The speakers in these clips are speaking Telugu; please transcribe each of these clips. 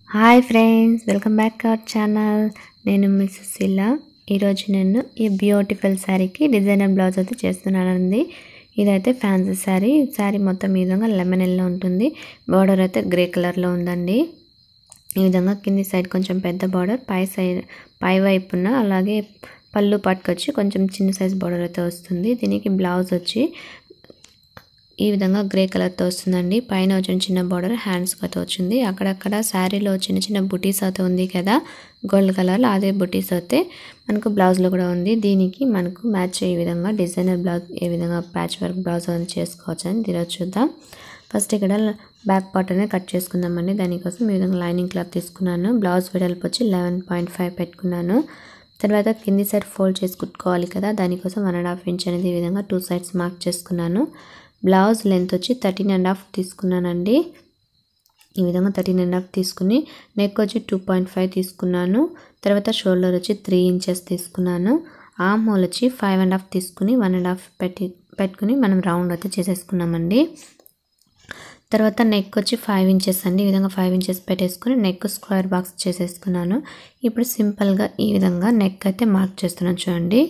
hi friends welcome back to our channel నేను మిస్ సుశీల ఈరోజు నేను ఈ బ్యూటిఫుల్ శారీకి డిజైనర్ బ్లౌజ్ అయితే చేస్తున్నానండి ఇదైతే ఫ్యాన్సీ శారీ శారీ మొత్తం ఈ విధంగా లెమన్ ఎల్లో ఉంటుంది బార్డర్ అయితే గ్రే కలర్లో ఉందండి ఈ విధంగా కింది సైడ్ కొంచెం పెద్ద బార్డర్ పై సైడ్ పై వైపున అలాగే పళ్ళు పట్టుకొచ్చి కొంచెం చిన్న సైజ్ బార్డర్ అయితే వస్తుంది దీనికి బ్లౌజ్ వచ్చి ఈ విధంగా గ్రే కలర్తో వస్తుందండి పైన వచ్చిన చిన్న బార్డర్ హ్యాండ్స్కి అయితే వచ్చింది అక్కడక్కడ శారీలో చిన్న చిన్న బుటీస్ అయితే ఉంది కదా గోల్డ్ కలర్లో అదే బుటీస్ అయితే మనకు బ్లౌజ్లో కూడా ఉంది దీనికి మనకు మ్యాచ్ అయ్యే విధంగా డిజైనర్ బ్లౌజ్ ఏ విధంగా ప్యాచ్ వర్క్ బ్లౌజ్ అని చేసుకోవచ్చు అని ఈరోజు చూద్దాం ఫస్ట్ ఇక్కడ బ్యాక్ పార్ట్ అనేది కట్ చేసుకుందామండి దానికోసం ఈ విధంగా లైనింగ్ క్లాత్ తీసుకున్నాను బ్లౌజ్ వెడల్పు వచ్చి లెవెన్ పాయింట్ ఫైవ్ పెట్టుకున్నాను తర్వాత కింది సైడ్ ఫోల్డ్ చేసి కుట్టుకోవాలి కదా దానికోసం వన్ అండ్ హాఫ్ ఇంచ్ అనేది ఈ విధంగా టూ సైడ్స్ మార్క్ చేసుకున్నాను బ్లౌజ్ లెంత్ వచ్చి థర్టీన్ అండ్ హాఫ్ తీసుకున్నానండి ఈ విధంగా థర్టీన్ అండ్ హాఫ్ తీసుకుని నెక్ వచ్చి టూ పాయింట్ ఫైవ్ తీసుకున్నాను తర్వాత షోల్డర్ వచ్చి త్రీ ఇంచెస్ తీసుకున్నాను ఆమ్ హోల్ వచ్చి ఫైవ్ అండ్ హాఫ్ తీసుకుని వన్ అండ్ హాఫ్ పెట్టి పెట్టుకుని మనం రౌండ్ అయితే చేసేసుకున్నామండి తర్వాత నెక్ వచ్చి ఫైవ్ ఇంచెస్ అండి ఈ విధంగా ఫైవ్ ఇంచెస్ పెట్టేసుకుని నెక్ స్క్వేర్ బాక్స్ చేసేసుకున్నాను ఇప్పుడు సింపుల్గా ఈ విధంగా నెక్ అయితే మార్క్ చేస్తున్నాను చూడండి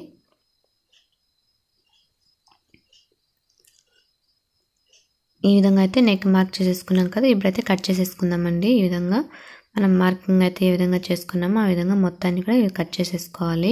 ఈ విధంగా అయితే నెక్ మార్క్ చేసేసుకున్నాం కదా ఇప్పుడైతే కట్ చేసేసుకుందామండి ఈ విధంగా మనం మార్కింగ్ అయితే ఏ విధంగా చేసుకున్నామో ఆ విధంగా మొత్తాన్ని కూడా కట్ చేసేసుకోవాలి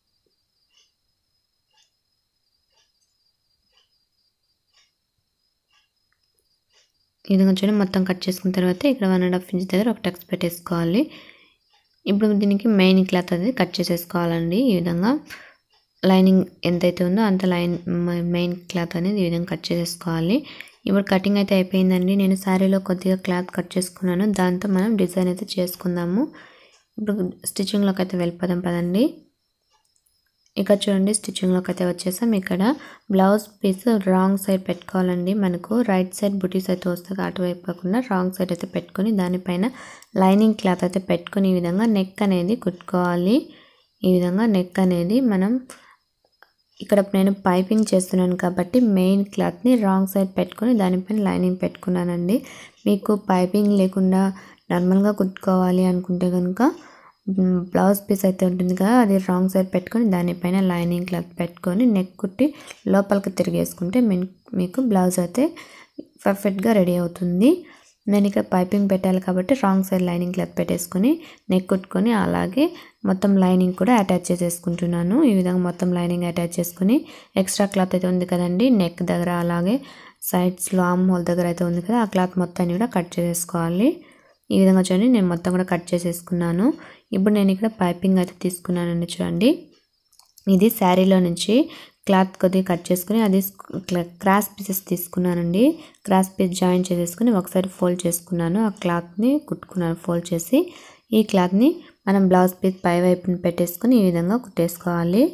ఈ విధంగా చూడండి మొత్తం కట్ చేసుకున్న తర్వాత ఇక్కడ వన్ అండ్ హాఫ్ ఇంచ్ దగ్గర ఒక టక్స్ పెట్టేసుకోవాలి ఇప్పుడు దీనికి మెయిన్ క్లాత్ అనేది కట్ చేసేసుకోవాలండి ఈ విధంగా లైనింగ్ ఎంతైతే ఉందో అంత లైన్ మెయిన్ క్లాత్ అనేది ఈ విధంగా కట్ చేసేసుకోవాలి ఇప్పుడు కటింగ్ అయితే అయిపోయిందండి నేను శారీలో కొద్దిగా క్లాత్ కట్ చేసుకున్నాను దాంతో మనం డిజైన్ అయితే చేసుకుందాము ఇప్పుడు స్టిచ్చింగ్లోకి అయితే వెళ్ళిపోదాం పదండి ఇక్కడ చూడండి స్టిచ్చింగ్లోకి అయితే వచ్చేసాం ఇక్కడ బ్లౌజ్ పీస్ రాంగ్ సైడ్ పెట్టుకోవాలండి మనకు రైట్ సైడ్ బుటీస్ అయితే వస్తుంది అటువైపు కాకుండా రాంగ్ సైడ్ అయితే పెట్టుకొని దానిపైన లైనింగ్ క్లాత్ అయితే పెట్టుకొని ఈ విధంగా నెక్ అనేది కుట్టుకోవాలి ఈ విధంగా నెక్ అనేది మనం ఇక్కడ నేను పైపింగ్ చేస్తున్నాను కాబట్టి మెయిన్ క్లాత్ని రాంగ్ సైడ్ పెట్టుకొని దానిపైన లైనింగ్ పెట్టుకున్నానండి మీకు పైపింగ్ లేకుండా నార్మల్గా కుట్టుకోవాలి అనుకుంటే కనుక బ్లౌజ్ పీస్ అయితే ఉంటుంది కదా అది రాంగ్ సైడ్ పెట్టుకొని దానిపైన లైనింగ్ క్లాత్ పెట్టుకొని నెక్ కుట్టి లోపలికి తిరిగేసుకుంటే మీకు బ్లౌజ్ అయితే పర్ఫెక్ట్గా రెడీ అవుతుంది నేను ఇక్కడ పైపింగ్ పెట్టాలి కాబట్టి రాంగ్ సైడ్ లైనింగ్ క్లాత్ పెట్టేసుకొని నెక్ కుట్టుకొని అలాగే మొత్తం లైనింగ్ కూడా అటాచ్ చేసేసుకుంటున్నాను ఈ విధంగా మొత్తం లైనింగ్ అటాచ్ చేసుకుని ఎక్స్ట్రా క్లాత్ అయితే ఉంది కదండి నెక్ దగ్గర అలాగే సైడ్స్లో ఆమ్ హోల్ దగ్గర అయితే ఉంది కదా ఆ క్లాత్ మొత్తాన్ని కూడా కట్ చేసేసుకోవాలి ఈ విధంగా చూడండి నేను మొత్తం కూడా కట్ చేసేసుకున్నాను ఇప్పుడు నేను ఇక్కడ పైపింగ్ అయితే తీసుకున్నానండి చూడండి ఇది శారీలో నుంచి క్లాత్ కొద్దిగా కట్ చేసుకుని అది క్రాస్ పీసెస్ తీసుకున్నానండి క్రాస్ పీస్ జాయిన్ చేసేసుకుని ఒకసారి ఫోల్డ్ చేసుకున్నాను ఆ క్లాత్ని కుట్టుకున్నాను ఫోల్డ్ చేసి ఈ క్లాత్ని మనం బ్లౌజ్ పీస్ పై వైపుని పెట్టేసుకుని ఈ విధంగా కుట్టేసుకోవాలి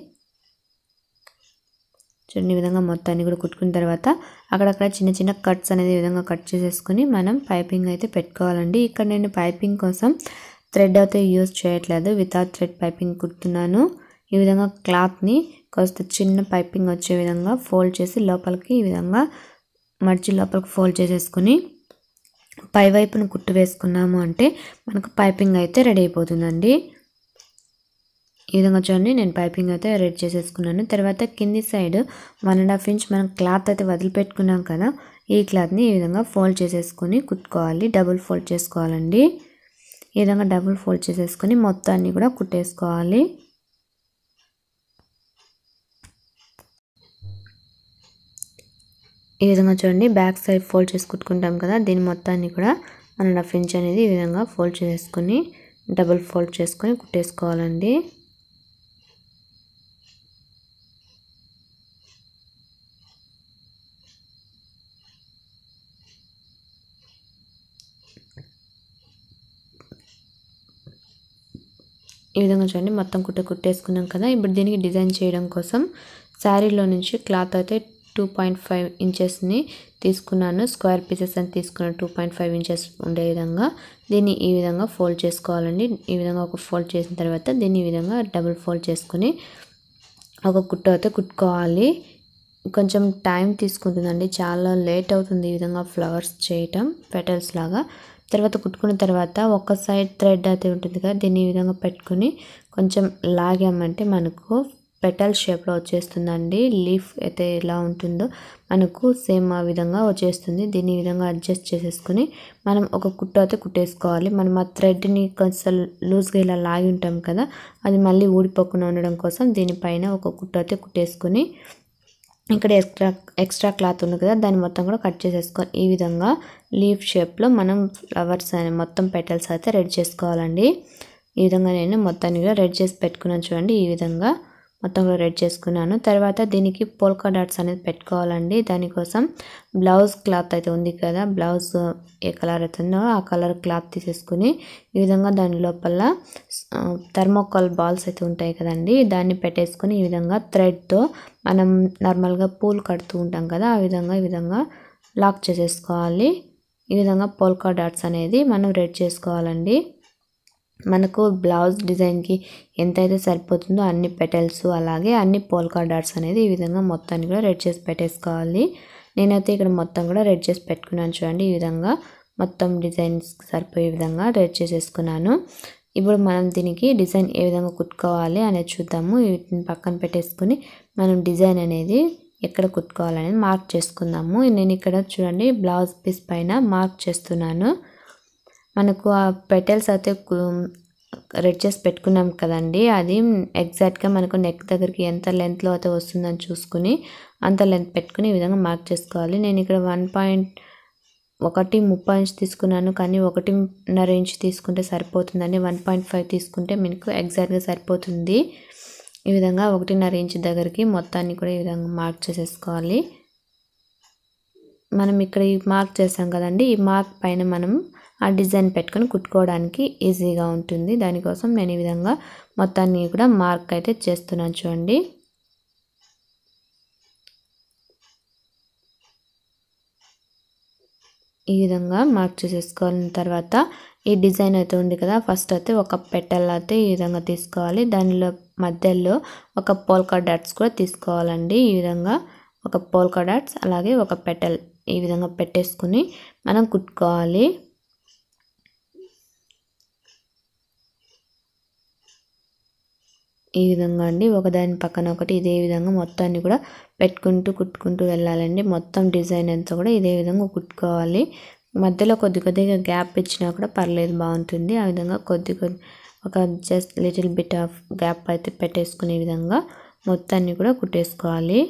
చూడండి ఈ విధంగా మొత్తాన్ని కూడా కుట్టుకున్న తర్వాత అక్కడక్కడ చిన్న చిన్న కట్స్ అనేది ఈ విధంగా కట్ చేసేసుకుని మనం పైపింగ్ అయితే పెట్టుకోవాలండి ఇక్కడ నేను పైపింగ్ కోసం థ్రెడ్ అయితే యూజ్ చేయట్లేదు వితౌట్ థ్రెడ్ పైపింగ్ కుడుతున్నాను ఈ విధంగా క్లాత్ని కాస్త చిన్న పైపింగ్ వచ్చే విధంగా ఫోల్డ్ చేసి లోపలికి ఈ విధంగా మడిచి లోపలికి ఫోల్డ్ చేసేసుకుని పై వైపును కుట్టు వేసుకున్నాము అంటే మనకు పైపింగ్ అయితే రెడీ అయిపోతుందండి ఈ విధంగా చూడండి నేను పైపింగ్ అయితే రెడీ చేసేసుకున్నాను తర్వాత కింది side one and half inch మనం క్లాత్ అయితే వదిలిపెట్టుకున్నాం కదా ఈ క్లాత్ని ఈ విధంగా ఫోల్డ్ చేసేసుకొని కుట్టుకోవాలి డబుల్ ఫోల్డ్ చేసుకోవాలండి ఈ విధంగా డబుల్ ఫోల్డ్ చేసేసుకొని మొత్తాన్ని కూడా కుట్టేసుకోవాలి ఈ విధంగా చూడండి బ్యాక్ సైడ్ ఫోల్డ్ చేసి కుట్టుకుంటాం కదా దీని మొత్తాన్ని కూడా వన్ అండ్ హాఫ్ ఇంచ్ అనేది ఈ విధంగా ఫోల్డ్ చేసుకొని డబుల్ ఫోల్డ్ చేసుకొని కుట్టేసుకోవాలండి ఈ విధంగా చూడండి మొత్తం కుట్ట కుట్టేసుకున్నాం కదా ఇప్పుడు దీనికి డిజైన్ చేయడం కోసం శారీలో నుంచి క్లాత్ అయితే టూ పాయింట్ ఫైవ్ ఇంచెస్ని తీసుకున్నాను స్క్వేర్ పీసెస్ అని తీసుకున్నాను టూ పాయింట్ ఫైవ్ ఇంచెస్ ఉండే విధంగా దీన్ని ఈ విధంగా ఫోల్డ్ చేసుకోవాలండి ఈ విధంగా ఒక ఫోల్డ్ చేసిన తర్వాత దీన్ని ఈ విధంగా డబుల్ ఫోల్డ్ చేసుకొని ఒక కుట్టు అయితే కుట్టుకోవాలి కొంచెం టైం తీసుకుంటుందండి చాలా లేట్ అవుతుంది ఈ విధంగా ఫ్లవర్స్ చేయటం పెటల్స్ లాగా తర్వాత కుట్టుకున్న తర్వాత ఒక సైడ్ థ్రెడ్ అయితే ఉంటుంది కదా దీన్ని ఈ విధంగా పెట్టుకుని కొంచెం లాగామంటే మనకు పెటల్ షేప్లో వచ్చేస్తుందండి లీఫ్ అయితే ఎలా ఉంటుందో మనకు సేమ్ ఆ విధంగా వచ్చేస్తుంది దీన్ని ఈ విధంగా అడ్జస్ట్ చేసేసుకుని మనం ఒక కుట్టు అయితే కుట్టేసుకోవాలి మనం ఆ థ్రెడ్ని కొంచెం లూజ్గా ఇలా లాగి ఉంటాం కదా అది మళ్ళీ ఊడిపోకుండా ఉండడం కోసం దీనిపైన ఒక కుట్టు అయితే కుట్టేసుకుని ఇక్కడ ఎక్స్ట్రా ఎక్స్ట్రా క్లాత్ ఉంది కదా దాన్ని మొత్తం కూడా కట్ చేసేసుకొని ఈ విధంగా లీఫ్ షేప్లో మనం ఫ్లవర్స్ అనే మొత్తం పెటల్స్ అయితే రెడీ చేసుకోవాలండి ఈ విధంగా నేను మొత్తాన్ని కూడా రెడీ చేసి పెట్టుకున్నాను చూడండి ఈ విధంగా మొత్తం కూడా రెడీ చేసుకున్నాను తర్వాత దీనికి పోల్కా డాట్స్ అనేది పెట్టుకోవాలండి దానికోసం బ్లౌజ్ క్లాత్ అయితే ఉంది కదా బ్లౌజ్ ఏ కలర్ అయితే ఉందో ఆ కలర్ క్లాత్ తీసేసుకుని ఈ విధంగా దాని లోపల థర్మోకాల్ బాల్స్ అయితే ఉంటాయి కదండి దాన్ని పెట్టేసుకుని ఈ విధంగా థ్రెడ్తో మనం నార్మల్గా పూలు కడుతూ ఉంటాం కదా ఆ విధంగా ఈ విధంగా లాక్ చేసేసుకోవాలి ఈ విధంగా పోల్కా డాట్స్ అనేది మనం రెడీ చేసుకోవాలండి మనకు బ్లౌజ్ డిజైన్కి ఎంతైతే సరిపోతుందో అన్ని పెటల్స్ అలాగే అన్ని పోల్కా డాట్స్ అనేది ఈ విధంగా మొత్తాన్ని కూడా రెడీ చేసి పెట్టేసుకోవాలి నేనైతే ఇక్కడ మొత్తం కూడా రెడీ చేసి పెట్టుకున్నాను చూడండి ఈ విధంగా మొత్తం డిజైన్స్ సరిపోయే విధంగా రెడీ చేసేసుకున్నాను ఇప్పుడు మనం దీనికి డిజైన్ ఏ విధంగా కుట్టుకోవాలి అనేది చూద్దాము వీటిని పక్కన పెట్టేసుకుని మనం డిజైన్ అనేది ఎక్కడ కుట్టుకోవాలనేది మార్క్ చేసుకుందాము నేను ఇక్కడ చూడండి బ్లౌజ్ పీస్ పైన మార్క్ చేస్తున్నాను మనకు ఆ పెటల్స్ అయితే రెడ్ చేసి పెట్టుకున్నాం కదండి అది ఎగ్జాక్ట్గా మనకు నెక్ దగ్గరికి ఎంత లెంత్లో అయితే వస్తుందని చూసుకుని అంత లెంత్ పెట్టుకుని ఈ విధంగా మార్క్ చేసుకోవాలి నేను ఇక్కడ వన్ పాయింట్ ఒకటి ముప్పై ఇంచ్ తీసుకున్నాను కానీ ఒకటిన్నర ఇంచ్ తీసుకుంటే సరిపోతుందండి వన్ పాయింట్ ఫైవ్ తీసుకుంటే మీకు ఎగ్జాక్ట్గా సరిపోతుంది ఈ విధంగా ఒకటిన్నర ఇంచ్ దగ్గరికి మొత్తాన్ని కూడా ఈ విధంగా మార్క్ చేసేసుకోవాలి మనం ఇక్కడ ఈ మార్క్ చేసాం కదండి ఈ మార్క్ పైన మనం ఆ డిజైన్ పెట్టుకొని కుట్టుకోవడానికి ఈజీగా ఉంటుంది దానికోసం నేను ఈ విధంగా మొత్తాన్ని కూడా మార్క్ అయితే చేస్తున్నాను చూడండి ఈ విధంగా మార్క్ చేసేసుకోవాలిన తర్వాత ఈ డిజైన్ అయితే ఉంది కదా ఫస్ట్ అయితే ఒక పెటల్ అయితే ఈ విధంగా తీసుకోవాలి దానిలో మధ్యలో ఒక పోల్కా డాట్స్ కూడా తీసుకోవాలండి ఈ విధంగా ఒక పోల్కా డాట్స్ అలాగే ఒక పెటల్ ఈ విధంగా పెట్టేసుకుని మనం కుట్టుకోవాలి ఈ విధంగా అండి ఒకదాని పక్కన ఒకటి ఇదే విధంగా మొత్తాన్ని కూడా పెట్టుకుంటూ కుట్టుకుంటూ వెళ్ళాలండి మొత్తం డిజైన్ అంతా కూడా ఇదే విధంగా కుట్టుకోవాలి మధ్యలో కొద్ది కొద్దిగా గ్యాప్ ఇచ్చినా కూడా పర్లేదు బాగుంటుంది ఆ విధంగా కొద్ది కొద్ది ఒక just little bit of gap అయితే పెట్టేసుకునే విధంగా మొత్తాన్ని కూడా కుట్టేసుకోవాలి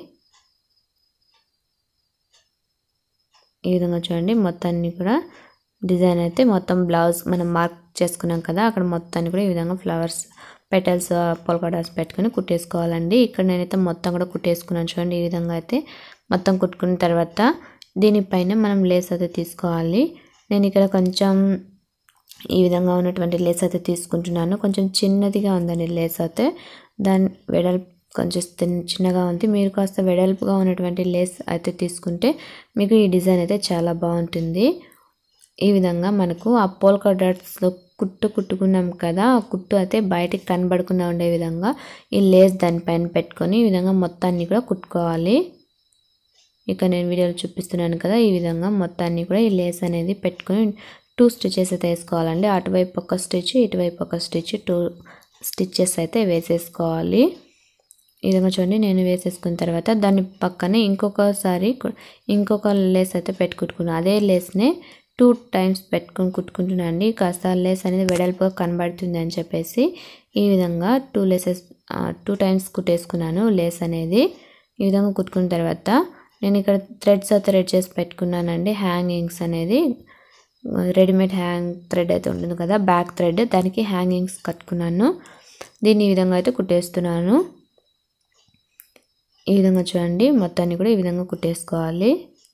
ఈ విధంగా చూడండి మొత్తాన్ని కూడా డిజైన్ అయితే మొత్తం బ్లౌజ్ మనం మార్క్ చేసుకున్నాం కదా అక్కడ మొత్తాన్ని కూడా ఈ విధంగా ఫ్లవర్స్ పెటల్స్ పొలకడాస్ పెట్టుకొని కుట్టేసుకోవాలండి ఇక్కడ నేనైతే మొత్తం కూడా కుట్టేసుకున్నాను చూడండి ఈ విధంగా అయితే మొత్తం కుట్టుకున్న తర్వాత దీనిపైన మనం లేస్ అయితే తీసుకోవాలి నేను ఇక్కడ కొంచెం ఈ విధంగా ఉన్నటువంటి లేస్ అయితే తీసుకుంటున్నాను కొంచెం చిన్నదిగా ఉందండి లేస్ అయితే దాని వెడల్పు కొంచెం చిన్నగా ఉంది మీరు కాస్త వెడల్పుగా ఉన్నటువంటి లేస్ అయితే తీసుకుంటే మీకు ఈ డిజైన్ అయితే చాలా బాగుంటుంది ఈ విధంగా మనకు ఆ పోల్కా డాట్స్లో కుట్టు కుట్టుకున్నాం కదా ఆ కుట్టు అయితే బయటికి కనబడకుండా ఉండే విధంగా ఈ లేస్ దానిపైన పెట్టుకొని ఈ విధంగా మొత్తాన్ని కూడా కుట్టుకోవాలి ఇక నేను వీడియోలో చూపిస్తున్నాను కదా ఈ విధంగా మొత్తాన్ని కూడా ఈ లేస్ అనేది పెట్టుకొని టూ స్టిచెస్ అయితే వేసుకోవాలండి అటువైపు ఒక స్టిచ్ ఇటువైపు ఒక స్టిచ్ టూ స్టిచ్చెస్ అయితే వేసేసుకోవాలి ఈ విధంగా చూడండి నేను వేసేసుకున్న తర్వాత దాని పక్కనే ఇంకొకసారి ఇంకొక లేస్ అయితే పెట్టుకుంటున్నాను అదే లేస్నే టూ టైమ్స్ పెట్టుకొని కుట్టుకుంటున్నాను అండి కాస్త లేస్ అనేది వెడల్పుగా కనబడుతుంది అని చెప్పేసి ఈ విధంగా టూ లేసెస్ టూ టైమ్స్ కుట్టేసుకున్నాను లేస్ అనేది ఈ విధంగా కుట్టుకున్న తర్వాత నేను ఇక్కడ థ్రెడ్స్ అయితే రెడీ చేసి పెట్టుకున్నానండి హ్యాంగింగ్స్ అనేది రెడీమేడ్ హ్యాంగ్ థ్రెడ్ అయితే ఉంటుంది కదా బ్యాక్ థ్రెడ్ దానికి హ్యాంగింగ్స్ కట్టుకున్నాను దీన్ని ఈ విధంగా అయితే కుట్టేస్తున్నాను ఈ విధంగా చూడండి మొత్తాన్ని కూడా ఈ విధంగా కుట్టేసుకోవాలి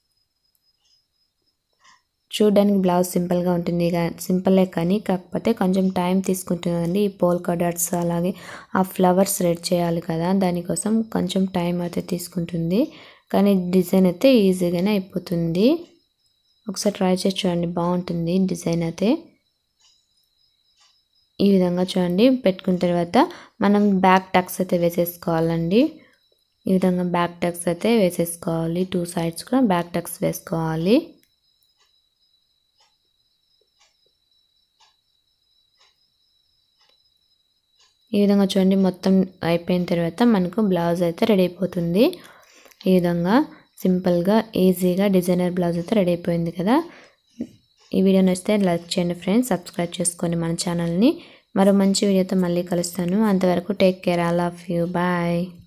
చూడడానికి బ్లౌజ్ సింపుల్గా ఉంటుంది సింపులే కానీ కాకపోతే కొంచెం టైం తీసుకుంటుందండి ఈ పోల్కా డాట్స్ అలాగే ఆ ఫ్లవర్స్ రెడీ చేయాలి కదా దానికోసం కొంచెం టైం అయితే తీసుకుంటుంది కానీ డిజైన్ అయితే ఈజీగానే అయిపోతుంది ఒకసారి ట్రై చేసి చూడండి బాగుంటుంది డిజైన్ అయితే ఈ విధంగా చూడండి పెట్టుకున్న తర్వాత మనం బ్యాక్ టక్స్ అయితే వేసేసుకోవాలండి ఈ విధంగా బ్యాక్ టక్స్ అయితే వేసేసుకోవాలి టూ సైడ్స్ కూడా బ్యాక్ టక్స్ వేసుకోవాలి ఈ విధంగా చూడండి మొత్తం అయిపోయిన తర్వాత మనకు బ్లౌజ్ అయితే రెడీ అయిపోతుంది ఈ విధంగా సింపుల్గా ఈజీగా డిజైనర్ బ్లౌజ్ అయితే రెడీ అయిపోయింది కదా ఈ వీడియో నచ్చితే లైక్ చేయండి ఫ్రెండ్స్ సబ్స్క్రైబ్ చేసుకోండి మన ఛానల్ని మరో మంచి వీడియోతో మళ్ళీ కలుస్తాను అంతవరకు take care all of you bye